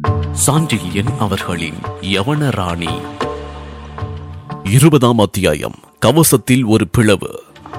சாண்டில்யன் அவர்களின் யவன ராணி இருபதாம் அத்தியாயம் கவசத்தில் ஒரு பிளவு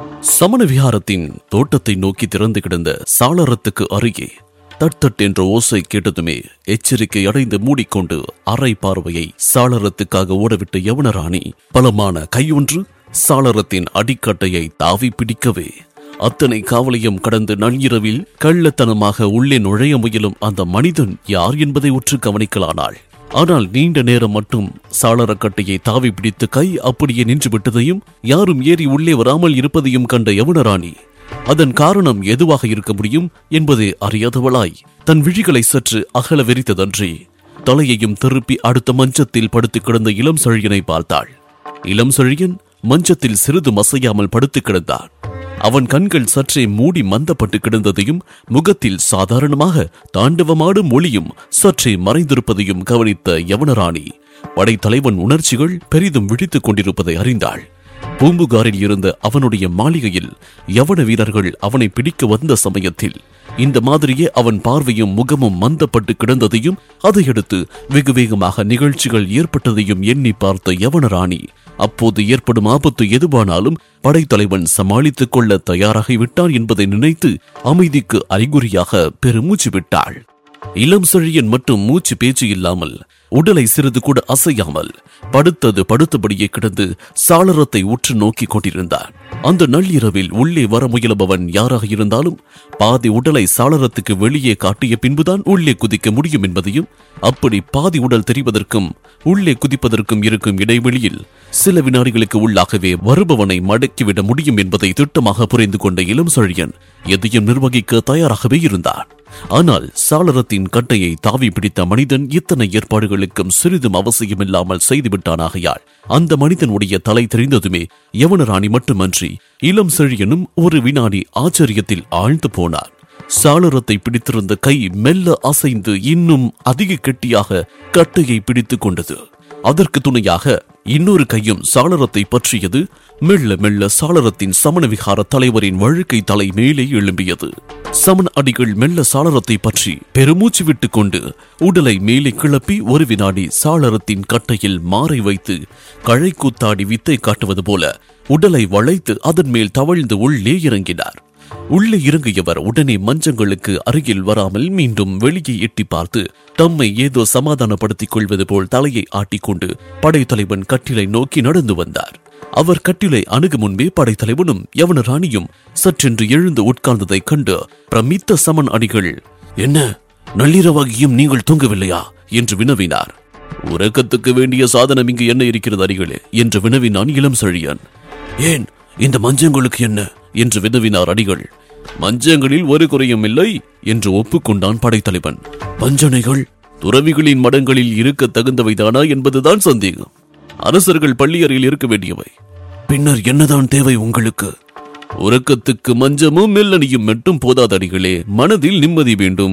சமண விஹாரத்தின் தோட்டத்தை நோக்கி திறந்து கிடந்த சாளரத்துக்கு அருகே தட் என்ற ஓசை கேட்டதுமே எச்சரிக்கை அடைந்து மூடிக்கொண்டு அரை பார்வையை சாளரத்துக்காக ஓடவிட்ட யவனராணி பலமான கையொன்று சாளரத்தின் அடிக்கட்டையை தாவி பிடிக்கவே அத்தனை காவலையும் கடந்து நள்ளிரவில் கள்ளத்தனமாக உள்ளே நுழைய முயலும் அந்த மனிதன் யார் என்பதை உற்று கவனிக்கலானாள் ஆனால் நீண்ட நேரம் மட்டும் சாளரக்கட்டையை தாவி பிடித்து கை அப்படியே நின்று விட்டதையும் யாரும் ஏறி உள்ளே வராமல் இருப்பதையும் கண்ட யவனராணி அதன் காரணம் எதுவாக இருக்க முடியும் என்பதை அறியாதவளாய் தன் விழிகளை சற்று அகல வெறித்ததன்றி தலையையும் திருப்பி அடுத்த மஞ்சத்தில் படுத்து கிடந்த இளம் செழியனை பார்த்தாள் இளம் செழியன் மஞ்சத்தில் சிறிது மசையாமல் படுத்து கிடந்தான் அவன் கண்கள் சற்றே மூடி மந்தப்பட்டு கிடந்ததையும் முகத்தில் சாதாரணமாக தாண்டவமாடும் ஒளியும் சற்றே மறைந்திருப்பதையும் கவனித்த யவனராணி படைத்தலைவன் உணர்ச்சிகள் பெரிதும் விழித்துக் கொண்டிருப்பதை அறிந்தாள் பூம்புகாரில் இருந்த அவனுடைய மாளிகையில் யவன வீரர்கள் அவனை பிடிக்க வந்த சமயத்தில் இந்த மாதிரியே அவன் பார்வையும் முகமும் மந்தப்பட்டு கிடந்ததையும் அதையடுத்து வெகு வேகமாக நிகழ்ச்சிகள் ஏற்பட்டதையும் எண்ணி பார்த்த யவனராணி அப்போது ஏற்படும் ஆபத்து எதுவானாலும் படைத்தலைவன் சமாளித்துக் கொள்ள தயாராகிவிட்டான் என்பதை நினைத்து அமைதிக்கு அறிகுறியாக பெருமூச்சு விட்டாள் இளம் செழியன் மட்டும் மூச்சு பேச்சு இல்லாமல் உடலை சிறிது கூட அசையாமல் படுத்தது படுத்தபடியே கிடந்து சாளரத்தை உற்று நோக்கிக் கொண்டிருந்தான் அந்த நள்ளிரவில் உள்ளே வர முயலுபவன் யாராக இருந்தாலும் பாதி உடலை சாளரத்துக்கு வெளியே காட்டிய பின்புதான் உள்ளே குதிக்க முடியும் என்பதையும் அப்படி பாதி உடல் தெரிவதற்கும் உள்ளே குதிப்பதற்கும் இருக்கும் இடைவெளியில் சில வினாடிகளுக்கு உள்ளாகவே வருபவனை மடக்கிவிட முடியும் என்பதை திட்டமாக புரிந்து கொண்ட இளம் செழியன் எதையும் நிர்வகிக்க தயாராகவே இருந்தான் ஆனால் சாளரத்தின் கட்டையை தாவி பிடித்த மனிதன் இத்தனை ஏற்பாடுகளுக்கும் சிறிதும் அவசியமில்லாமல் செய்துவிட்டானாகையால் அந்த மனிதனுடைய தலை தெரிந்ததுமே யவனராணி மட்டுமன்றி இளம் செழியனும் ஒரு வினாடி ஆச்சரியத்தில் ஆழ்ந்து போனார் சாளரத்தை பிடித்திருந்த கை மெல்ல அசைந்து இன்னும் அதிக கெட்டியாக கட்டையை பிடித்துக் கொண்டது அதற்கு துணையாக இன்னொரு கையும் சாளரத்தை பற்றியது மெல்ல மெல்ல சாளரத்தின் சமண விகார தலைவரின் வழுக்கை தலை மேலே எழும்பியது சமண அடிகள் மெல்ல சாளரத்தை பற்றி பெருமூச்சு விட்டுக் கொண்டு உடலை மேலே கிளப்பி ஒரு வினாடி சாளரத்தின் கட்டையில் மாறை வைத்து கழை கூத்தாடி வித்தை காட்டுவது போல உடலை வளைத்து அதன் மேல் தவழ்ந்து உள்ளே இறங்கினார் உள்ளே இறங்கியவர் உடனே மஞ்சங்களுக்கு அருகில் வராமல் மீண்டும் வெளியே எட்டி பார்த்து தம்மை ஏதோ சமாதானப்படுத்திக் கொள்வது போல் தலையை ஆட்டிக்கொண்டு படைத்தலைவன் கட்டிலை நோக்கி நடந்து வந்தார் அவர் கட்டிலை அணுகு முன்பே படைத்தலைவனும் யவன ராணியும் சற்றென்று எழுந்து உட்கார்ந்ததைக் கண்டு பிரமித்த சமன் அடிகள் என்ன நள்ளிரவாகியும் நீங்கள் தூங்கவில்லையா என்று வினவினார் உறக்கத்துக்கு வேண்டிய சாதனம் இங்கு என்ன இருக்கிறது அடிகளே என்று வினவினான் இளம் செழியன் ஏன் இந்த மஞ்சங்களுக்கு என்ன என்று வினவினார் அடிகள் மஞ்சங்களில் ஒரு குறையும் இல்லை என்று ஒப்புக்கொண்டான் படைத்தலைவன் பஞ்சனைகள் துறவிகளின் மடங்களில் இருக்க தகுந்தவைதானா என்பதுதான் சந்தேகம் அரசர்கள் பள்ளியறையில் இருக்க வேண்டியவை பின்னர் என்னதான் தேவை உங்களுக்கு உறக்கத்துக்கு மஞ்சமும் மெல்லணியும் மட்டும் போதாதடிகளே மனதில் நிம்மதி வேண்டும்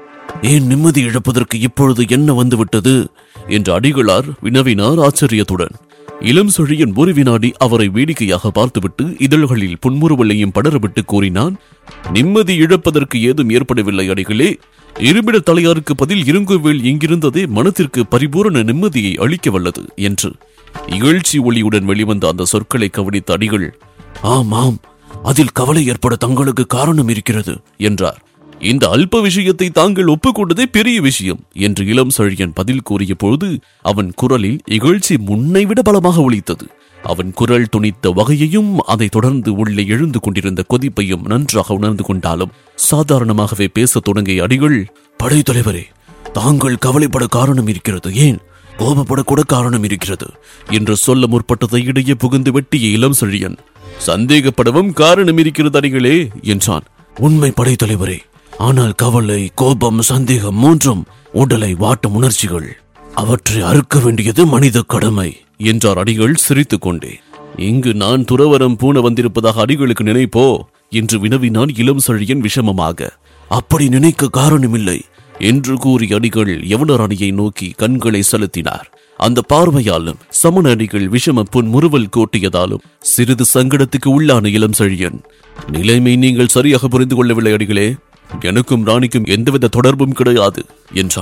ஏன் நிம்மதி இழப்பதற்கு இப்பொழுது என்ன வந்துவிட்டது என்று அடிகளார் வினவினார் ஆச்சரியத்துடன் இளம் சொழியன் ஒரு வினாடி அவரை வேடிக்கையாக பார்த்துவிட்டு இதழ்களில் புன்முறுவலையும் படரவிட்டு கூறினான் நிம்மதி இழப்பதற்கு ஏதும் ஏற்படவில்லை அடிகளே இருபிட தலையாருக்கு பதில் இருங்குவேல் இங்கிருந்ததே மனத்திற்கு பரிபூரண நிம்மதியை அளிக்க வல்லது என்று இகழ்ச்சி ஒளியுடன் வெளிவந்த அந்த சொற்களை கவனித்த அடிகள் ஆம் ஆம் அதில் கவலை ஏற்பட தங்களுக்கு காரணம் இருக்கிறது என்றார் இந்த அல்ப விஷயத்தை தாங்கள் ஒப்புக்கொண்டதே பெரிய விஷயம் என்று இளம் செழியன் பதில் கூறிய பொழுது அவன் குரலில் இகழ்ச்சி முன்னைவிட பலமாக ஒலித்தது அவன் குரல் துணித்த வகையையும் அதைத் தொடர்ந்து உள்ளே எழுந்து கொண்டிருந்த கொதிப்பையும் நன்றாக உணர்ந்து கொண்டாலும் சாதாரணமாகவே பேசத் தொடங்கிய அடிகள் படைத்தலைவரே தாங்கள் கவலைப்பட காரணம் இருக்கிறது ஏன் கோபப்படக்கூட காரணம் இருக்கிறது என்று சொல்ல முற்பட்டதை இடையே புகுந்து வெட்டிய இளம் செழியன் சந்தேகப்படவும் காரணம் இருக்கிறது அடிகளே என்றான் உண்மை படைத்தலைவரே ஆனால் கவலை கோபம் சந்தேகம் மூன்றும் உடலை வாட்டும் உணர்ச்சிகள் அவற்றை அறுக்க வேண்டியது மனித கடமை என்றார் அடிகள் சிரித்துக் கொண்டே இங்கு நான் துறவரம் பூண வந்திருப்பதாக அடிகளுக்கு நினைப்போ என்று வினவினான் இளம் செழியன் விஷமமாக அப்படி நினைக்க காரணமில்லை என்று கூறி அடிகள் யவனராணியை நோக்கி கண்களை செலுத்தினார் அந்த பார்வையாலும் சமண அடிகள் விஷம புன் முறுவல் கோட்டியதாலும் சிறிது சங்கடத்துக்கு உள்ளான இளம் செழியன் நிலைமை நீங்கள் சரியாக புரிந்து கொள்ளவில்லை அடிகளே எனக்கும் ராணிக்கும் எந்தவித தொடர்பும் கிடையாது என்றான்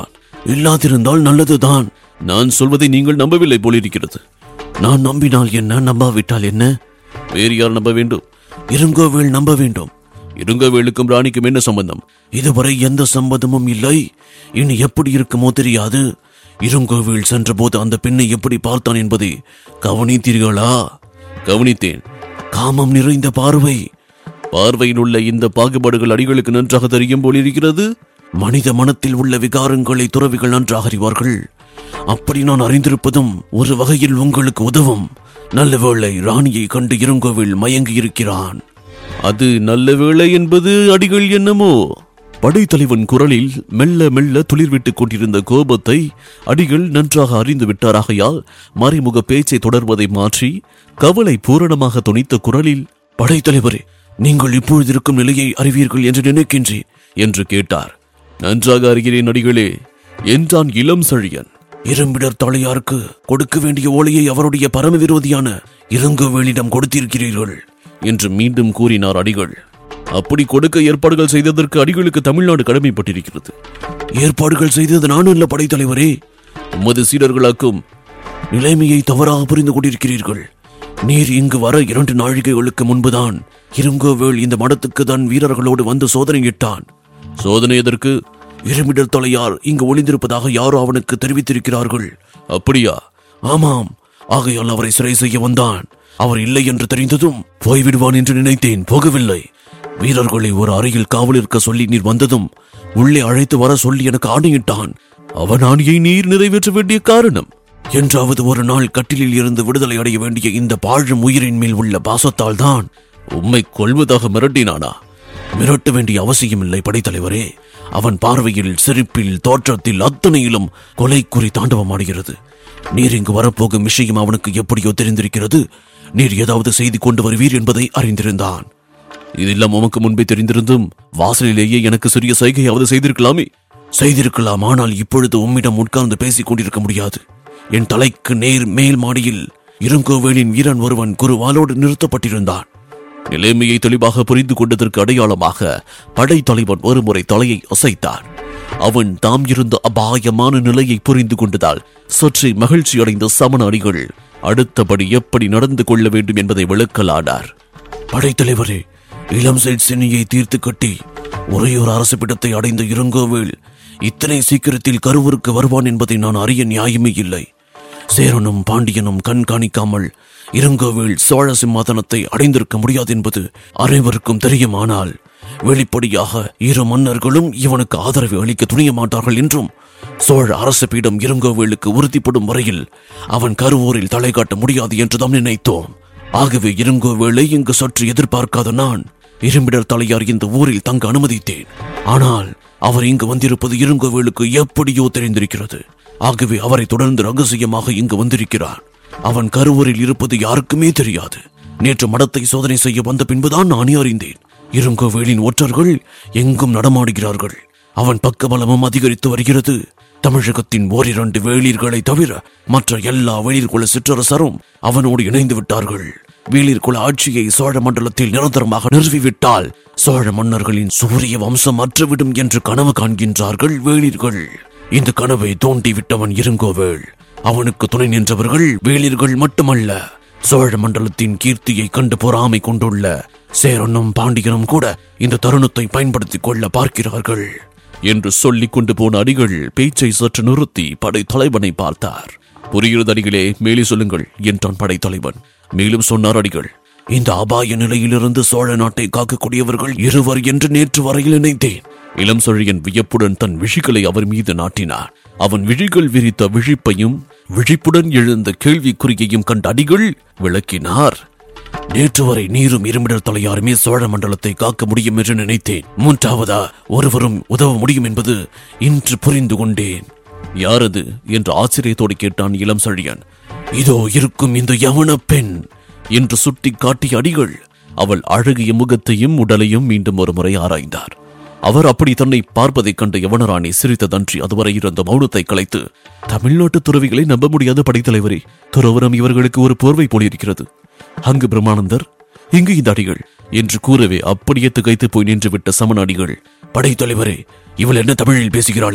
இல்லாதிருந்தால் நல்லதுதான் நான் சொல்வதை நீங்கள் நம்பவில்லை போலிருக்கிறது நான் நம்பினால் என்ன நம்பாவிட்டால் என்ன வேறு யார் நம்ப வேண்டும் இருங்கோவேல் நம்ப வேண்டும் இருங்கோவேலுக்கும் ராணிக்கும் என்ன சம்பந்தம் இதுவரை எந்த சம்பந்தமும் இல்லை இனி எப்படி இருக்குமோ தெரியாது இருங்கோவேல் சென்றபோது அந்த பெண்ணை எப்படி பார்த்தான் என்பதை கவனித்தீர்களா கவனித்தேன் காமம் நிறைந்த பார்வை பார்வையில் உள்ள இந்த பாகுபாடுகள் அடிகளுக்கு நன்றாக தெரியும் போலிருக்கிறது மனித மனத்தில் உள்ள விகாரங்களை துறவிகள் நன்றாக அறிவார்கள் அப்படி நான் அறிந்திருப்பதும் ஒரு வகையில் உங்களுக்கு உதவும் நல்ல வேளை ராணியை கண்டு இருங்கோவில் மயங்கி இருக்கிறான் அது நல்ல வேளை என்பது அடிகள் என்னமோ படைத்தலைவன் குரலில் மெல்ல மெல்ல துளிர்விட்டுக் கொண்டிருந்த கோபத்தை அடிகள் நன்றாக அறிந்து விட்டாராகையால் மறைமுக பேச்சை தொடர்வதை மாற்றி கவலை பூரணமாக துணித்த குரலில் படைத்தலைவரே நீங்கள் இப்பொழுது இருக்கும் நிலையை அறிவீர்கள் என்று நினைக்கின்றேன் என்று கேட்டார் நன்றாக அறிகிறேன் அடிகளே என்றான் இளம் செழியன் இரும்பிடர் தலையாருக்கு கொடுக்க வேண்டிய ஓலையை அவருடைய பரம விரோதியான இருங்கவேலிடம் கொடுத்திருக்கிறீர்கள் என்று மீண்டும் கூறினார் அடிகள் அப்படி கொடுக்க ஏற்பாடுகள் செய்ததற்கு அடிகளுக்கு தமிழ்நாடு கடமைப்பட்டிருக்கிறது ஏற்பாடுகள் செய்தது நான் அல்ல படைத்தலைவரே உமது சீடர்களாக்கும் நிலைமையை தவறாக புரிந்து கொண்டிருக்கிறீர்கள் நீர் இங்கு வர இரண்டு நாழிகைகளுக்கு முன்புதான் இருங்கோவேல் இந்த மடத்துக்கு தன் வீரர்களோடு வந்து சோதனையிட்டான் சோதனை எதற்கு இருமிடர் தலையார் இங்கு ஒளிந்திருப்பதாக யாரோ அவனுக்கு தெரிவித்திருக்கிறார்கள் அப்படியா ஆமாம் ஆகையால் அவரை சிறை செய்ய வந்தான் அவர் இல்லை என்று தெரிந்ததும் போய்விடுவான் என்று நினைத்தேன் போகவில்லை வீரர்களை ஒரு அறையில் காவலிருக்க சொல்லி நீர் வந்ததும் உள்ளே அழைத்து வர சொல்லி எனக்கு ஆணையிட்டான் அவன் ஆணையை நீர் நிறைவேற்ற வேண்டிய காரணம் என்றாவது ஒரு நாள் கட்டிலில் இருந்து விடுதலை அடைய வேண்டிய இந்த பாழும் உயிரின் மேல் உள்ள பாசத்தால் தான் உம்மை கொல்வதாக மிரட்டினானா மிரட்ட வேண்டிய அவசியமில்லை படைத்தலைவரே அவன் பார்வையில் சிரிப்பில் தோற்றத்தில் அத்தனையிலும் கொலை குறி தாண்டவமாடுகிறது நீர் இங்கு வரப்போகும் விஷயம் அவனுக்கு எப்படியோ தெரிந்திருக்கிறது நீர் ஏதாவது செய்தி கொண்டு வருவீர் என்பதை அறிந்திருந்தான் இதெல்லாம் உமக்கு முன்பே தெரிந்திருந்தும் வாசலிலேயே எனக்கு சிறிய சைகையாவது செய்திருக்கலாமே செய்திருக்கலாம் ஆனால் இப்பொழுது உம்மிடம் உட்கார்ந்து பேசிக் கொண்டிருக்க முடியாது என் தலைக்கு நேர் மேல் மாடியில் இருங்கோவேலின் வீரன் ஒருவன் குருவாலோடு நிறுத்தப்பட்டிருந்தான் நிலைமையை தெளிவாக புரிந்து கொண்டதற்கு அடையாளமாக படைத்தலைவன் ஒருமுறை தலையை அசைத்தார் அவன் தாம் இருந்த அபாயமான நிலையை புரிந்து கொண்டதால் சற்றே மகிழ்ச்சி அடைந்த சமண அடிகள் அடுத்தபடி எப்படி நடந்து கொள்ள வேண்டும் என்பதை விளக்கலானார் படைத்தலைவரே இளம் சைட் சினியை தீர்த்து கட்டி ஒரேயொரு அரசு பிடத்தை அடைந்த இருங்கோவேல் இத்தனை சீக்கிரத்தில் கருவருக்கு வருவான் என்பதை நான் அறிய நியாயமே இல்லை சேரனும் பாண்டியனும் கண்காணிக்காமல் இருங்கோவேல் சோழ சிம்மாதனத்தை அடைந்திருக்க முடியாது என்பது அனைவருக்கும் தெரியுமானால் வெளிப்படையாக இரு மன்னர்களும் இவனுக்கு ஆதரவு அளிக்க துணிய மாட்டார்கள் என்றும் சோழ அரச பீடம் இருங்கோவேலுக்கு உறுதிப்படும் வரையில் அவன் கருவூரில் தலை காட்ட முடியாது என்றுதான் நினைத்தோம் ஆகவே இருங்கோவேலை இங்கு சற்று எதிர்பார்க்காத நான் இரும்பிடர் தலையார் இந்த ஊரில் தங்க அனுமதித்தேன் ஆனால் அவர் இங்கு வந்திருப்பது இருங்கோவேலுக்கு எப்படியோ தெரிந்திருக்கிறது ஆகவே அவரை தொடர்ந்து ரகசியமாக இங்கு வந்திருக்கிறான் அவன் கருவூரில் இருப்பது யாருக்குமே தெரியாது நேற்று மடத்தை சோதனை செய்ய வந்த பின்புதான் நானே அறிந்தேன் இருங்கோவேலின் ஒற்றர்கள் எங்கும் நடமாடுகிறார்கள் அவன் பக்கபலமும் அதிகரித்து வருகிறது தமிழகத்தின் ஓரிரண்டு வேளிர்களை தவிர மற்ற எல்லா வேளிர்குல சிற்றரசரும் அவனோடு இணைந்து விட்டார்கள் வேளிர்குல ஆட்சியை சோழ மண்டலத்தில் நிரந்தரமாக நிறுவிவிட்டால் சோழ மன்னர்களின் சூரிய வம்சம் அற்றுவிடும் என்று கனவு காண்கின்றார்கள் வேளிர்கள் இந்த கனவை தோண்டி விட்டவன் இருங்கோவேள் அவனுக்கு துணை நின்றவர்கள் வேளிர்கள் மட்டுமல்ல சோழ மண்டலத்தின் கீர்த்தியை கண்டு பொறாமை கொண்டுள்ள சேரனும் பாண்டியனும் கூட இந்த தருணத்தை பயன்படுத்திக் கொள்ள பார்க்கிறார்கள் என்று சொல்லிக் கொண்டு போன அடிகள் பேச்சை சற்று நிறுத்தி படை தலைவனை பார்த்தார் புரிகிறது அடிகளே மேலே சொல்லுங்கள் என்றான் படைத்தலைவன் மேலும் சொன்னார் அடிகள் இந்த அபாய நிலையிலிருந்து சோழ நாட்டை காக்கக்கூடியவர்கள் இருவர் என்று நேற்று வரையில் நினைத்தேன் இளம் சொழியன் வியப்புடன் தன் விழிகளை அவர் மீது நாட்டினார் அவன் விழிகள் விரித்த விழிப்பையும் விழிப்புடன் எழுந்த கேள்விக்குறியையும் கண்ட அடிகள் விளக்கினார் நேற்று வரை நீரும் இருமிடர் தலையாருமே சோழ மண்டலத்தை காக்க முடியும் என்று நினைத்தேன் மூன்றாவதா ஒருவரும் உதவ முடியும் என்பது இன்று புரிந்து கொண்டேன் யாரது என்று ஆச்சரியத்தோடு கேட்டான் இளம் சழியன் இதோ இருக்கும் இந்த யவன பெண் என்று சுட்டி காட்டிய அடிகள் அவள் அழகிய முகத்தையும் உடலையும் மீண்டும் ஒரு முறை ஆராய்ந்தார் அவர் அப்படி தன்னை பார்ப்பதைக் கண்ட யவனராணி சிரித்ததன்றி அதுவரை இருந்த மௌனத்தை கலைத்து தமிழ்நாட்டு துறவிகளை நம்ப முடியாத படைத்தலைவரே துறவரம் இவர்களுக்கு ஒரு போர்வை போலிருக்கிறது அங்கு பிரம்மானந்தர் இங்கு இந்த அடிகள் என்று கூறவே அப்படியே திகைத்து போய் நின்று விட்ட சமண அடிகள் படைத்தலைவரே இவள் என்ன தமிழில் பேசுகிறாளே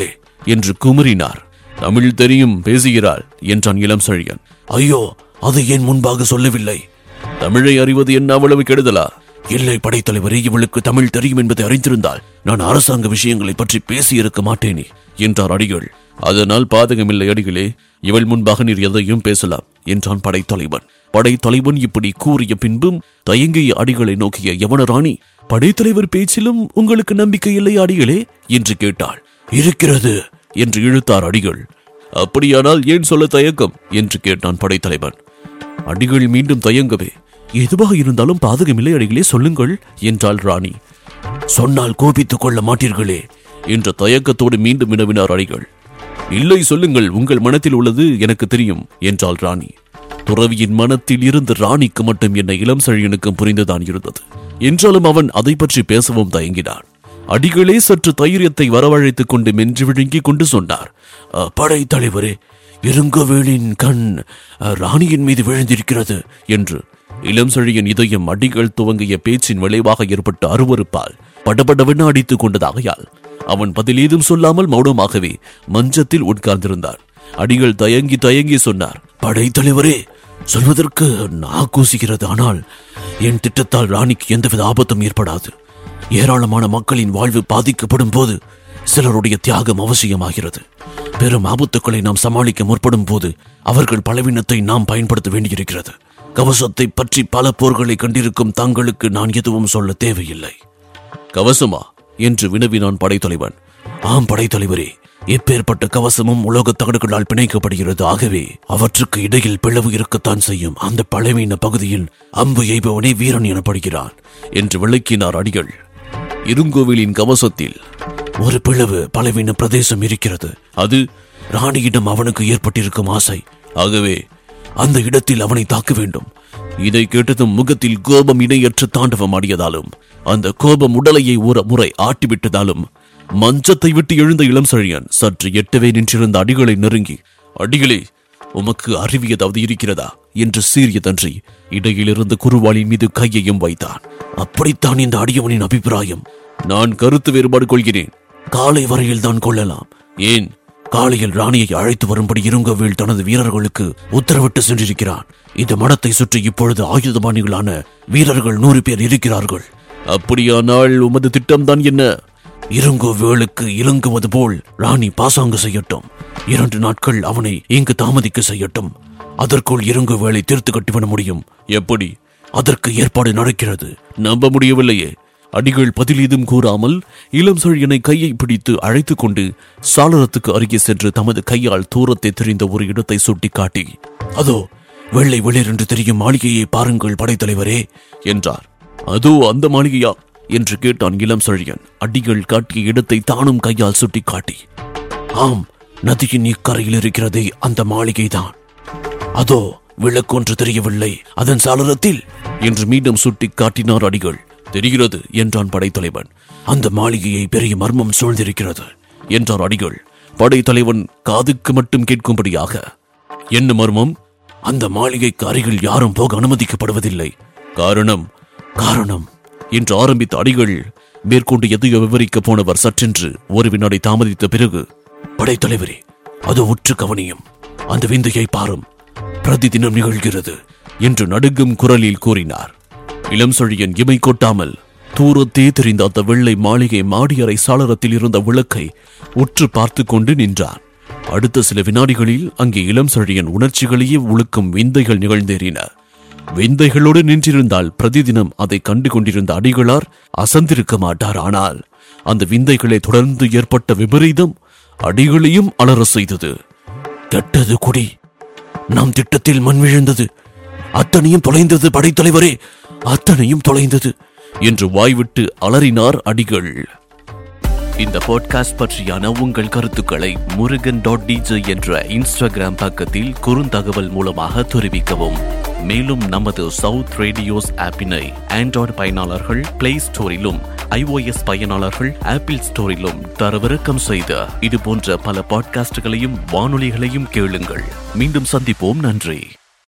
என்று குமரினார் தமிழ் தெரியும் பேசுகிறாள் என்றான் இளம் செழியன் ஐயோ அதை ஏன் முன்பாக சொல்லவில்லை தமிழை அறிவது என்ன அவ்வளவு கெடுதலா இல்லை படைத்தலைவரே இவளுக்கு தமிழ் தெரியும் என்பதை அறிந்திருந்தால் நான் அரசாங்க விஷயங்களை பற்றி பேசியிருக்க மாட்டேனே என்றார் அடிகள் அதனால் பாதகமில்லை அடிகளே இவள் முன்பாக நீர் எதையும் பேசலாம் என்றான் படைத்தலைவன் படைத்தலைவன் இப்படி கூறிய பின்பும் தயங்கிய அடிகளை நோக்கிய யவனராணி படைத்தலைவர் பேச்சிலும் உங்களுக்கு நம்பிக்கை இல்லை அடிகளே என்று கேட்டாள் இருக்கிறது என்று இழுத்தார் அடிகள் அப்படியானால் ஏன் சொல்ல தயக்கம் என்று கேட்டான் படைத்தலைவன் அடிகள் மீண்டும் தயங்கவே எதுவாக இருந்தாலும் பாதகமில்லை அடிகளே சொல்லுங்கள் என்றாள் ராணி சொன்னால் கோபித்துக் கொள்ள மாட்டீர்களே என்ற தயக்கத்தோடு மீண்டும் வினவினார் அடிகள் இல்லை சொல்லுங்கள் உங்கள் மனத்தில் உள்ளது எனக்கு தெரியும் என்றாள் ராணி துறவியின் மனத்தில் இருந்து ராணிக்கு மட்டும் என்ன இளம் செழியனுக்கும் புரிந்துதான் இருந்தது என்றாலும் அவன் அதை பற்றி பேசவும் தயங்கினான் அடிகளே சற்று தைரியத்தை வரவழைத்துக் கொண்டு மென்று விழுங்கிக் கொண்டு சொன்னார் "அ, படைத்தலைவரே இருங்கவேளின் கண் அ, ராணியின் மீது விழுந்திருக்கிறது என்று இளம் செழியன் இதயம் அடிகள் துவங்கிய பேச்சின் விளைவாக ஏற்பட்ட அருவருப்பால் படபடவென அடித்துக் கொண்டதாகையால் அவன் பதில் ஏதும் சொல்லாமல் மௌனமாகவே மஞ்சத்தில் உட்கார்ந்திருந்தார் அடிகள் தயங்கி தயங்கி சொன்னார் படைத்தலைவரே சொல்வதற்கு நான் கூசுகிறது ஆனால் என் திட்டத்தால் ராணிக்கு எந்தவித ஆபத்தும் ஏற்படாது ஏராளமான மக்களின் வாழ்வு பாதிக்கப்படும் போது சிலருடைய தியாகம் அவசியமாகிறது பெரும் ஆபத்துக்களை நாம் சமாளிக்க முற்படும் போது அவர்கள் பலவீனத்தை நாம் பயன்படுத்த வேண்டியிருக்கிறது கவசத்தை பற்றி பல போர்களை கண்டிருக்கும் தங்களுக்கு நான் எதுவும் சொல்ல தேவையில்லை கவசமா என்று வினவினான் படைத்தலைவன் ஆம் படைத்தலைவரே எப்பேற்பட்ட கவசமும் உலோகத் தகடுகளால் பிணைக்கப்படுகிறது ஆகவே அவற்றுக்கு இடையில் பிளவு இருக்கத்தான் செய்யும் அந்த பழவீன பகுதியில் அம்பு எய்பவனே வீரன் எனப்படுகிறான் என்று விளக்கினார் அடிகள் இருங்கோவிலின் கவசத்தில் ஒரு பிளவு பலவீன பிரதேசம் இருக்கிறது அது ராணியிடம் அவனுக்கு ஏற்பட்டிருக்கும் ஆசை ஆகவே அந்த இடத்தில் அவனை தாக்க வேண்டும் இதை கேட்டதும் முகத்தில் கோபம் இணையற்ற தாண்டவம் ஆடியதாலும் அந்த கோபம் உடலையை ஒரு முறை ஆட்டிவிட்டதாலும் மஞ்சத்தை விட்டு எழுந்த இளம் செழியன் சற்று எட்டவே நின்றிருந்த அடிகளை நெருங்கி அடிகளே உமக்கு அறிவியதாவது இருக்கிறதா என்று சீறியதன்றி இடையிலிருந்து குருவாளின் மீது கையையும் வைத்தான் அப்படித்தான் இந்த அடியவனின் அபிப்பிராயம் நான் கருத்து வேறுபாடு கொள்கிறேன் காலை வரையில் தான் கொள்ளலாம் ஏன் காலையில் ராணியை அழைத்து வரும்படி இருங்கவேல் தனது வீரர்களுக்கு உத்தரவிட்டு சென்றிருக்கிறான் இந்த மடத்தை சுற்றி இப்பொழுது ஆயுதபாணிகளான வீரர்கள் நூறு பேர் இருக்கிறார்கள் அப்படியானால் உமது திட்டம்தான் என்ன இருங்கோவேலுக்கு இறங்குவது போல் ராணி பாசாங்கு செய்யட்டும் இரண்டு நாட்கள் அவனை இங்கு தாமதிக்க செய்யட்டும் அதற்குள் இருங்கோவேலை தீர்த்து கட்டிவிட முடியும் எப்படி அதற்கு ஏற்பாடு நடக்கிறது நம்ப முடியவில்லையே அடிகள் பதில் ஏதும் கூறாமல் இளம் செழியனை கையை பிடித்து அழைத்துக் கொண்டு சாளரத்துக்கு அருகே சென்று தமது கையால் தூரத்தை தெரிந்த ஒரு இடத்தை சுட்டிக்காட்டி அதோ வெள்ளை வெளிர் என்று தெரியும் மாளிகையை பாருங்கள் படைத்தலைவரே என்றார் அதோ அந்த மாளிகையா என்று கேட்டான் இளம் செழியன் அடிகள் காட்டிய இடத்தை தானும் கையால் சுட்டிக்காட்டி ஆம் நதியின் இக்கரையில் இருக்கிறதே அந்த மாளிகைதான் அதோ விளக்கொன்று தெரியவில்லை அதன் சாளரத்தில் என்று மீண்டும் சுட்டி காட்டினார் அடிகள் தெரிகிறது என்றான் படைத்தலைவன் அந்த மாளிகையை பெரிய மர்மம் சூழ்ந்திருக்கிறது என்றார் அடிகள் படைத்தலைவன் காதுக்கு மட்டும் கேட்கும்படியாக என்ன மர்மம் அந்த மாளிகைக்கு அருகில் யாரும் போக அனுமதிக்கப்படுவதில்லை காரணம் காரணம் என்று ஆரம்பித்த அடிகள் மேற்கொண்டு எதையோ விவரிக்க போனவர் சற்றென்று ஒரு வினாடி தாமதித்த பிறகு படைத்தலைவரே அது உற்று கவனியும் அந்த விந்தையை பாரும் பிரதிதினம் நிகழ்கிறது என்று நடுங்கும் குரலில் கூறினார் இளம் செழியன் இமை கொட்டாமல் தூரத்தே தெரிந்த அந்த வெள்ளை மாளிகை மாடியறை சாளரத்தில் இருந்த விளக்கை உற்று பார்த்து கொண்டு நின்றான் அடுத்த சில வினாடிகளில் அங்கே இளம் செழியன் உணர்ச்சிகளையே உழுக்கும் விந்தைகள் நிகழ்ந்தேறின விந்தைகளோடு நின்றிருந்தால் பிரதிதினம் அதை கண்டு கொண்டிருந்த அடிகளார் அசந்திருக்க மாட்டார் ஆனால் அந்த விந்தைகளை தொடர்ந்து ஏற்பட்ட விபரீதம் அடிகளையும் அலற செய்தது கெட்டது குடி நம் திட்டத்தில் மண் விழுந்தது அத்தனையும் தொலைந்தது படைத்தலைவரே அத்தனையும் தொலைந்தது என்று வாய்விட்டு அலறினார் அடிகள் இந்த பாட்காஸ்ட் பற்றியான உங்கள் கருத்துக்களை முருகன் டாட் டிஜே என்ற இன்ஸ்டாகிராம் பக்கத்தில் குறுந்தகவல் மூலமாக தெரிவிக்கவும் மேலும் நமது சவுத் ரேடியோஸ் ஆப்பினை ஆண்ட்ராய்டு பயனாளர்கள் பிளே ஸ்டோரிலும் iOS பயனாளர்கள் ஆப்பிள் ஸ்டோரிலும் தரவிறக்கம் செய்த இது போன்ற பல பாட்காஸ்டுகளையும் வானொலிகளையும் கேளுங்கள் மீண்டும் சந்திப்போம் நன்றி